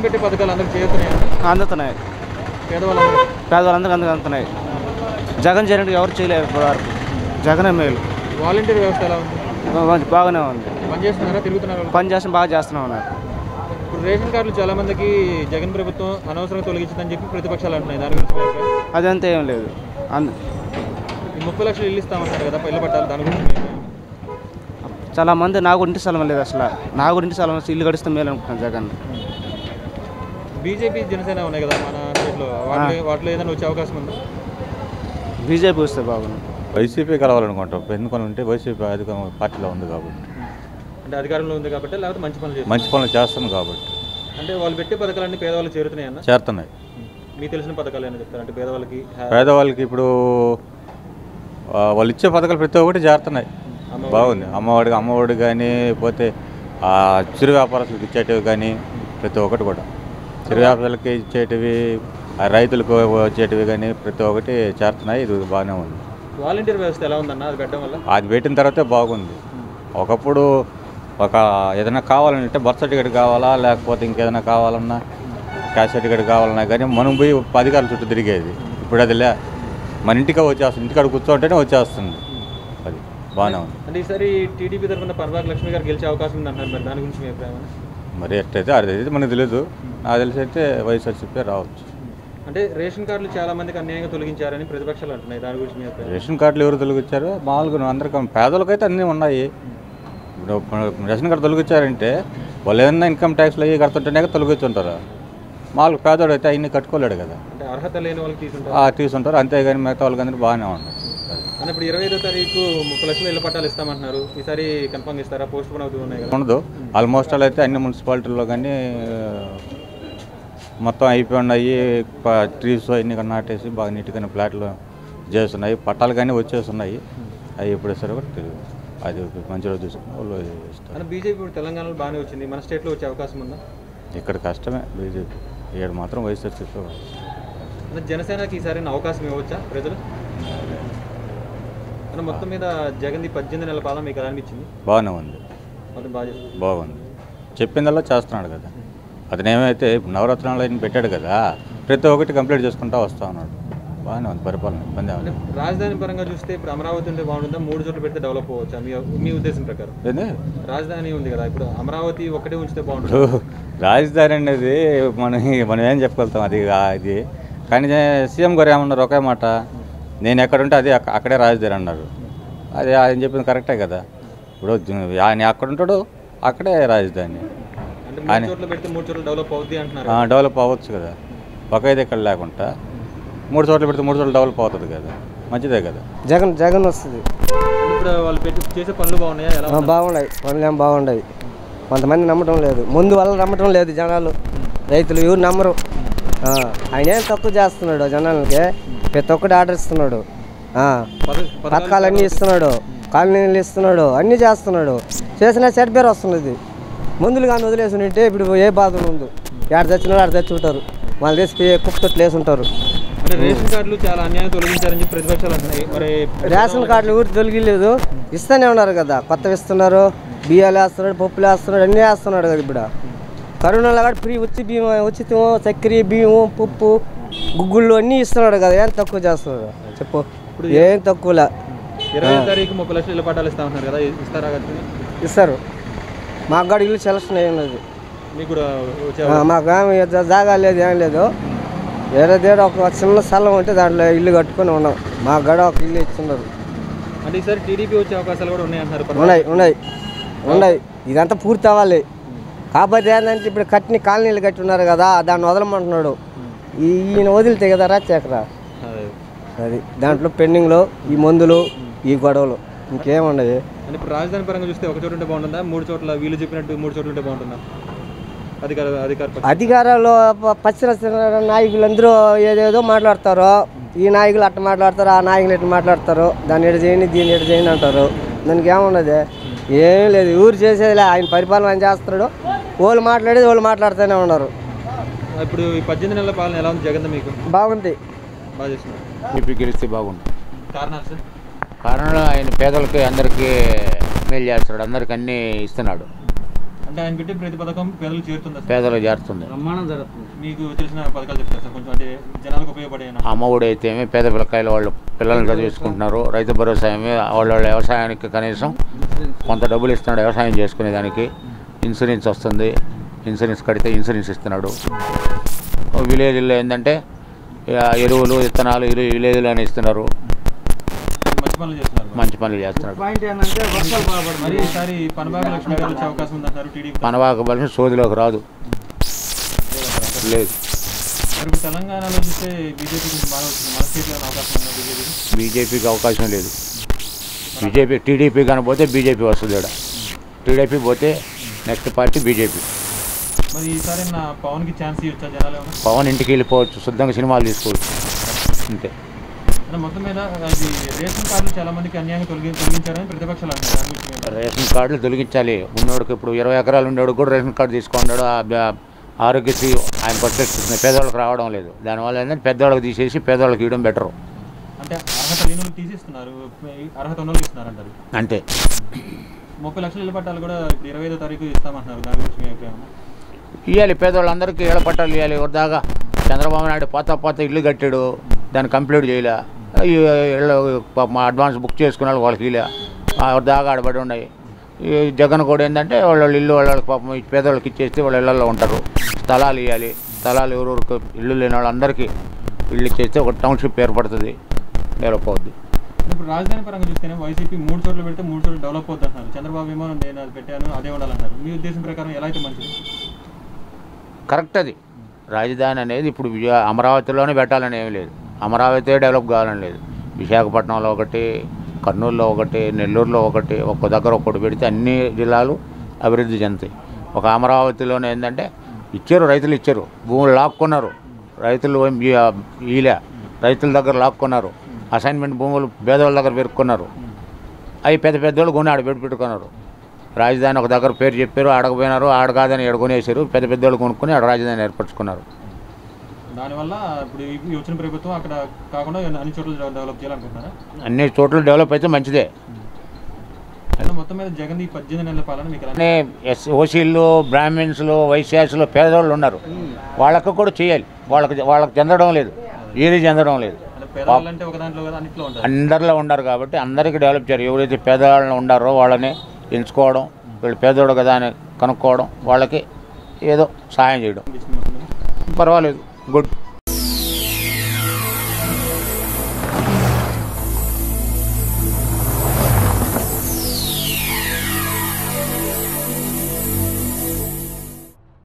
పెట్టే పథకాలు అందరికి చేరుతున్నాయా అందుతున్నాయి పేదవాళ్ళందరూ పేదవాళ్ళందరికీ అందుకు అందుతున్నాయి జగన్ చేయడానికి ఎవరు చేయలేరు ఇప్పటివరకు జగనే మేలు వాలంటీర్ వ్యవస్థ ఎలా ఉంది బా- బాగానే ఉంది పనిచేస్తున్నారా తిరుగుతున్నారా పని చేసి బాగా చేస్తూనే ఉన్నారు ఇప్పుడు రేషన్ కార్డులు చాలా మందికి జగన్ ప్రభుత్వం అనవసరంగా తొలగించిందని చెప్పి ప్రతిపక్షాలు అంటున్నాయి దాని గురించి మీ అభిప్రాయం? అదంతా ఏం లేదు అందు ఈ ముప్పై లక్షలు ఇల్లు ఇస్తామంటారు కదా ఇల్లు పట్టాలి దాని గురించి మీ అభిప్రాయం? చాలా మంది నాకు ఇంటి స్థలం లేదు అసలు నాకు ఇంటి స్థలం వస్తే ఇల్లు గడిస్తే మేలు అనుకుంటాను జగన్ బీజేపీ జనసేన ఉన్నాయి కదా మన స్టేట్లో వాటిలో వాటిలో ఏదైనా వచ్చే అవకాశం ఉందా బీజేపీ వస్తే బాగుంది వైసీపీ కలవాలనుకుంటాం ఎందుకని ఉంటే వైసీపీ అధిక పార్టీలో ఉంది కాబట్టి అంటే అధికారంలో ఉంది కాబట్టి లేకపోతే మంచి పనులు చేస్తారు మంచి పనులు చేస్తుంది కాబట్టి అంటే వాళ్ళు పెట్టే పథకాలన్నీ పేదవాళ్ళు చేరుతున్నాయన్న చేస్తున్నాయి మీకు తెలిసిన పథకాలు ఏమైనా చెప్తారు అంటే పేదవాళ్ళకి హ్యా- పేదవాళ్ళకి ఇప్పుడు ఆ, వాళ్ళు ఇచ్చే పథకాలు ప్రతి ఒక్కటి చేరుతున్నాయి బాగుంది అమ్మఒడికి అమ్మఒడి కానీ పోతే ఆ చిరు వ్యాపారస్తులకు ఇచ్చేటివి కానీ ప్రతి ఒక్కటి కూడా చిరు వ్యాపారాలకి ఇచ్చేటివి ఆ రైతులకు వచ్చేటివి కానీ ప్రతి ఒక్కటి చేరుతున్నాయి ఇది బాగానే ఉంది వాలంటీర్ వ్యవస్థ ఎలా ఉందన్న అది పెట్టడం వల్ల అది పెట్టిన తర్వాతే బాగుంది ఒకప్పుడు ఒక ఏదైనా కావాలంటే బర్త్ సర్టిఫికేట్ కావాలా లేకపోతే ఇంకేదైనా కావాలన్నా క్యాష్ సర్టిఫికేట్ కావాలన్నా కానీ మనం పోయి అధికారుల చుట్టూ తిరిగేది ఇప్పుడు అది లే మన ఇంటికి వచ్చేస్తుంది ఇంటికాడ కూర్చోంటేనే వచ్చేస్తుంది అది బాగానే ఉంది అంటే ఈసారి టీడీపీ తరఫున పర్వాక్ లక్ష్మి గారు గెలిచే అవకాశం ఉంది అంటారు మరి దాని గురించి మీ అభిప్రాయం అన్న? మరి ఎట్టయితే అది అయితే మనకు తెలియదు నాకు తెలిసి అయితే వైఎస్ఆర్సీపీ రావచ్చు అంటే రేషన్ కార్డులు చాలా మందికి అన్యాయంగా తొలగించారని ప్రతిపక్షాలు అంటున్నాయి దాని గురించి మీ అభిప్రాయం రేషన్ కార్డులు ఎవరు తొలగించారు మామూలుగా అందరికీ పేదలకైతే అన్నీ ఉన్నాయి ఇప్పుడు రేషన్ కార్డు తొలగించారంటే వాళ్ళు ఏదైనా ఇన్కమ్ ట్యాక్స్లు అయ్యి కడుతుంటేనే తొలగించుంటారు మామూలుగా పేదోడు అయితే అన్ని కట్టుకోలేడు కదా అంటే అర్హత లేని వాళ్ళకి తీసుకుంటారు ఆ, తీసుంటారు అంతేగాని మిగతా వాళ్ళకి అందరూ బాగానే ఉన్నాయి అంటే ఇప్పుడు ఇరవై ఐదో తారీఖు ముప్పై లక్షల ఇళ్ల పట్టాలు ఇస్తామంటున్నారు ఈసారి కన్ఫర్మ్ ఇస్తారా పోస్ట్ పోన్ అవుతూ ఉన్నాయి కదా ఉండదు ఆల్మోస్ట్ ఆల్ అయితే అన్ని మున్సిపాలిటీల్లో కానీ మొత్తం అయిపోయి ఉన్నాయి ట్రీస్ అన్ని కూడా నాటేసి బాగా నీట్గా ప్లాట్లు చేస్తున్నాయి పట్టాలు కానీ వచ్చేస్తున్నాయి అవి ఎప్పుడు ఇస్తారో కూడా తెలియదు అది ఒక మంచి రోజు చూసుకుని వాళ్ళు ఇస్తారు అంటే బీజేపీ ఇప్పుడు తెలంగాణలో బాగానే వచ్చింది మన స్టేట్లో వచ్చే అవకాశం ఉందా ఇక్కడ కష్టమే బీజేపీ ఇక్కడ మాత్రం వైఎస్ఆర్సీపీ అంటే జనసేనకి ఈసారి అవకాశం ఇవ్వచ్చా ప్రజలు అంటే మొత్తం మీద జగన్ది పద్దెనిమిది నెలల పాలన మీకు ఎలా అనిపించింది బాగానే ఉంది మొత్తం బాగా చేస్తుంది బాగుంది చెప్పిందల్లా చేస్తున్నాడు కదా అతనేమైతే ఇప్పుడు నవరత్నాలు ఆయన పెట్టాడు కదా ప్రతి ఒక్కటి కంప్లీట్ చేసుకుంటా వస్తా ఉన్నాడు బాగానే ఉంది పరిపాలన ఇబ్బంది ఏమీ అంటే లేదు. రాజధాని పరంగా చూస్తే ఇప్పుడు అమరావతి ఉంటే బాగుంటుందా మూడు చోట్ల పెడితే డెవలప్ అవ్వచ్చా మీ మీ ఉద్దేశం ప్రకారం ఏంది రాజధాని ఉంది కదా ఇప్పుడు అమరావతి ఒక్కటే ఉంచితే బాగుంటుంది ఇప్పుడు రాజధాని అనేది మనం మనం ఏం చెప్పగలుగుతాం అది అది కానీ సీఎం గారు ఏమన్నారు ఒకే మాట నేను ఎక్కడుంటే అది అక్క- అక్కడే రాజధాని అన్నారు అది ఆయన చెప్పింది కరెక్టే కదా ఇప్పుడు జ- ఆయన అక్కడ ఉంటాడు అక్కడే రాజధాని అంటే మూడు చోట్ల పెడితే మూడు చోట్ల డెవలప్ అవుద్ది అంటున్నారు ఆ, డెవలప్ అవ్వచ్చు కదా ఒకే దగ్గర లేకుండా మూడు చోట్ల పెడితే మూడు చోట్ల డెవలప్ అవుతుంది కదా మంచిదే కదా జగన్ జగన్ వస్తుంది ఇప్పుడు వాళ్ళు పెట్టి చేసే పనులు బాగున్నాయా ఎలా ఆ, బాగున్నాయి పనులు ఏం బాగున్నాయి కొంతమంది నమ్మటం లేదు ముందు వల్ల నమ్మటం లేదు జనాలు రైతులు ఎవరు నమ్మరు ఆ, ఆయన ఏం తక్కువ చేస్తున్నాడు జనాలకి ప్రతి ఒక్కటి ఆర్డర్ ఇస్తున్నాడు ఆ, పథ- పథకాలు అన్నీ ఇస్తున్నాడు కాలనీలు ఇస్తున్నాడు అన్నీ చేస్తున్నాడు చేసిన చెడ్డ పేరు వస్తున్నది మందులు కానీ వదిలేసి ఉంటే ఇప్పుడు ఏ బాధ ఉంది ఎక్కడ తెచ్చినాడు ఆడ తెచ్చి ఉంటారు వాళ్ళు తెచ్చి కుక్కతో లేసి ఉంటారు అంటే రేషన్ కార్డులు చాలా అన్యాయం తొలగించారని చెప్పి ప్రతిపక్షాలు అంటున్నాయి మరి రేషన్ కార్డులు ఊరికి తొలగిలేదు ఇస్తూనే ఉన్నారు కదా కొత్తవి ఇస్తున్నారు బియ్యాలు వేస్తున్నాడు పప్పులు వేస్తున్నాడు అన్నీ వేస్తున్నాడు కదా ఇప్పుడు కరోనాలో కూడా ఫ్రీ ఉచి బియ్యం ఉచితం చక్కెర బియ్యం పప్పు గుగ్గుళ్ళు అన్నీ ఇస్తున్నాడు కదా ఏం తక్కువ చేస్తున్నాడు చెప్పు ఏం తక్కువలే ఇరవై తారీఖు ముప్పై లక్షలు ఇళ్ళ పట్టాలు ఇస్తామంటున్నారు కదా ఇస్తారా కదా ఇస్తారు మాకు కూడా ఇల్లు సెలక్షన్ అయి ఉన్నది మీకు కూడా వచ్చే ఆ, మాకు ఏమి జా- జాగా లేదు ఏం లేదు వేరే దేడ ఒక చిన్న స్థలం ఉంటే దాంట్లో ఇల్లు కట్టుకొని ఉన్నాం మాకు కూడా ఒక ఇల్లు ఇస్తున్నారు అంటే ఈసారి టీడీపీ వచ్చే అవకాశాలు కూడా ఉన్నాయి అంటున్నారు పర్వాలేదు. ఉన్నాయి ఉన్నాయి ఉన్నాయి ఇదంతా పూర్తి అవ్వాలి కాకపోతే ఏంటంటే ఇప్పుడు కట్టిన కాలనీలు కట్టి ఉన్నారు కదా దాన్ని వదలమంటున్నాడు ఈ ఈయన వదిలితే కదా రాజశేఖర అదే. అది దాంట్లో పెండింగ్లో ఈ మందులు ఈ గొడవలు ఇంకేముండదు అంటే ఇప్పుడు రాజధాని పరంగా చూస్తే ఒక చోట ఉంటే బాగుంటుందా మూడు చోట్ల వీళ్ళు చెప్పినట్టు మూడు చోట్ల ఉంటే బాగుంటుందా అధికార అధికార పక్షం. అధికారంలో ప- పశ్చిమ నాయకులందరూ ఏదేదో మాట్లాడతారు ఈ నాయకులు అట్ట మాట్లాడతారు ఆ నాయకులు ఇట్ట మాట్లాడతారు దాన్ని ఎడ చేయండి దీన్ని ఎడ చేయండి అంటారు దానికి ఏమున్నది ఏం లేదు ఊరు చేసేదిలే ఆయన పరిపాలన ఆయన చేస్తున్నాడు వాళ్ళు మాట్లాడేది వాళ్ళు మాట్లాడుతూనే ఉన్నారు ఇప్పుడు ఈ పద్దెనిమిది నెలల పాలన ఎలా ఉంది జగన్ మీకు బాగుంది బాగా చేస్తున్నారు టీపీ గెలిస్తే బాగుంటుంది కారణాలు సార్ కారణంలో ఆయన పేదలకి అందరికీ మేలు చేస్తాడు అందరికి అన్నీ ఇస్తున్నాడు అంటే ఆయన పెట్టి ప్రతి పథకం పేదలకు చేరుతుంది సార్ పేదలకు చేరుతుంది మీకు తెలిసిన పథకాలు చెప్తారు సార్ కొంచెం అంటే జనాలకు ఉపయోగపడే అమ్మఒడి అయితే ఏమి పేద పిల్లకాయలు వాళ్ళు పిల్లల్ని చదివించుకుంటున్నారు రైతు భరోసా ఏమి వాళ్ళ వాళ్ళ వ్యవసాయానికి కనీసం కొంత డబ్బులు ఇస్తున్నాడు వ్యవసాయం చేసుకునేదానికి ఇన్సూరెన్స్ వస్తుంది ఇన్సూరెన్స్ కడితే ఇన్సూరెన్స్ ఇస్తున్నాడు విలేజ్లో ఏంటంటే ఇక ఎరువులు విత్తనాలు ఇరు విలేజ్లో ఇస్తున్నారు మంచి పనులు చేస్తున్నారు మంచి పనులు చేస్తున్నాడు మరి ఈసారి పనబాగ లక్ష్మి గారు వచ్చే అవకాశం ఉందంటారు టీడీపీ పనవాక బలిసి సోదిలోకి రాదు లేదు మరి ఇప్పుడు తెలంగాణలో చూస్తే బీజేపీ కొంచెం బాగా వచ్చింది మన స్టేట్లో ఏమైనా అవకాశం ఉందా బీజేపీ బీజేపీకి అవకాశం లేదు బీజేపీ టీడీపీ కానీ పోతే బీజేపీ వస్తుంది ఇక్కడ టీడీపీ పోతే నెక్స్ట్ పార్టీ బీజేపీ మరి ఈసారి నా పవన్కి ఛాన్స్ ఇవ్వచ్చా జనాలు ఏమైనా పవన్ ఇంటికి వెళ్ళిపోవచ్చు శుద్ధంగా సినిమాలు తీసుకోవచ్చు అంతే అంటే మొత్తం మీద అది రేషన్ కార్డులు చాలా మందికి అన్యాయంగా తొలగి తొలగించారని ప్రతిపక్షాలు అంటున్నారు దాని గురించి మీరు రేషన్ కార్డులు తొలగించాలి ఉన్నోడికి ఇప్పుడు ఇరవై ఎకరాలు ఉండేవాడు కూడా రేషన్ కార్డు తీసుకున్నాడు ఆ బ్యా- ఆరోగ్యశ్రీ ఆయన పరిరక్షిస్తుంది పేదవాళ్ళకి రావడం లేదు దానివల్ల ఏంటంటే పెద్దవాళ్ళకి తీసేసి పేదవాళ్ళకి ఇవ్వడం బెటరు అంటే అర్హత లేని వాళ్ళకి తీసిస్తున్నారు అర్హత ఉన్న వాళ్ళకి ఇస్తున్నారు అంటారు అంతే ముప్పై లక్షల ఇళ్ళ పట్టాలు కూడా ఇప్పుడు ఇరవై ఐదో తారీఖు ఇస్తామంటున్నారు దాని గురించి మీ అభిప్రాయం ఇవ్వాలి పేదవాళ్ళందరికీ ఇళ్ళ పట్టాలు ఇవ్వాలి దాకా చంద్రబాబు నాయుడు పాత పాత ఇల్లు కట్టాడు దాన్ని కంప్లీట్ చేయలే ఈ ఇళ్ళు పాపం అడ్వాన్స్ బుక్ చేసుకున్న వాళ్ళు వాళ్ళకి ఇలే దాకా ఆడబడి ఉన్నాయి ఈ జగన్ కూడా ఏంటంటే వాళ్ళ వాళ్ళ ఇల్లు వాళ్ళ వాళ్ళకి పాపం ఈ పేదవాళ్ళకి ఇచ్చేస్తే వాళ్ళ ఇళ్ళల్లో ఉంటారు స్థలాలు ఇవ్వాలి స్థలాలు ఎవరెవరికి ఇల్లు లేని వాళ్ళందరికీ ఇల్లు ఇచ్చేస్తే ఒక టౌన్షిప్ ఏర్పడుతుంది డెవలప్ అవుద్ది ఇప్పుడు రాజధాని పరంగా చూస్తేనే వైసీపీ మూడు చోట్ల పెడితే మూడు చోట్ల డెవలప్ అవుతుంది అంటున్నారు చంద్రబాబు ఏమో నేను అది పెట్టాను అదే ఉండాలంటారు మీ ఉద్దేశం ప్రకారం ఎలా అయితే మంచిది కరెక్ట్ అది రాజధాని అనేది ఇప్పుడు విజయ అమరావతిలోనే పెట్టాలని ఏమీ లేదు అమరావతి డెవలప్ కావాలని లేదు విశాఖపట్నంలో ఒకటి కర్నూలులో ఒకటి నెల్లూరులో ఒకటి ఒక్క దగ్గర ఒక్కటి పెడితే అన్ని జిల్లాలు అభివృద్ధి చెందుతాయి ఒక అమరావతిలోనే ఏంటంటే ఇచ్చారు రైతులు ఇచ్చారు భూములు లాక్కున్నారు రైతులు ఏం ఈ- ఈలే రైతుల దగ్గర లాక్కున్నారు అసైన్మెంట్ భూములు పేదవాళ్ళ దగ్గర పెరుక్కున్నారు అవి పెద్ద పెద్దోళ్ళు కొని ఆడ పెట్టి పెట్టుకున్నారు రాజధాని ఒక దగ్గర పేరు చెప్పారు ఆడకపోయినారు ఆడ కాదని ఎడకొనేసారు పెద్ద పెద్దోళ్ళు కొనుక్కొని ఆడ రాజధాని ఏర్పరచుకున్నారు దానివల్ల ఇప్పుడు ఈ- ఈ వచ్చిన ప్రభుత్వం అక్కడ కాకుండా అన్ని చోట్ల డెవలప్ చేయాలనుకుంటున్నారా అన్ని చోట్ల డెవలప్ అయితే మంచిదే అసలు మొత్తం మీద జగన్ ఈ పద్దెనిమిది నెలల పాలన మీకు ఎలా కానీ ఎస్ ఓసీలు బ్రాహ్మిన్స్లు వైశ్యాసులు పేదవాళ్ళు ఉన్నారు వాళ్ళకు కూడా చేయాలి వాళ్ళకి వాళ్ళకి చెందడం లేదు ఏది చెందడం లేదు అంటే పేదవాళ్ళంటే ఒక దాంట్లో కదా అన్నిట్లో ఉంటారు అందరిలో ఉన్నారు కాబట్టి అందరికీ డెవలప్ చేయాలి ఎవరైతే పేదవాళ్ళు ఉండారో వాళ్ళని ఎంచుకోవడం వీళ్ళు పేదోడు కదా అని కనుక్కోవడం వాళ్ళకి ఏదో సహాయం చేయడం అనిపించింది మొత్తం మీద. పర్వాలేదు గుడ్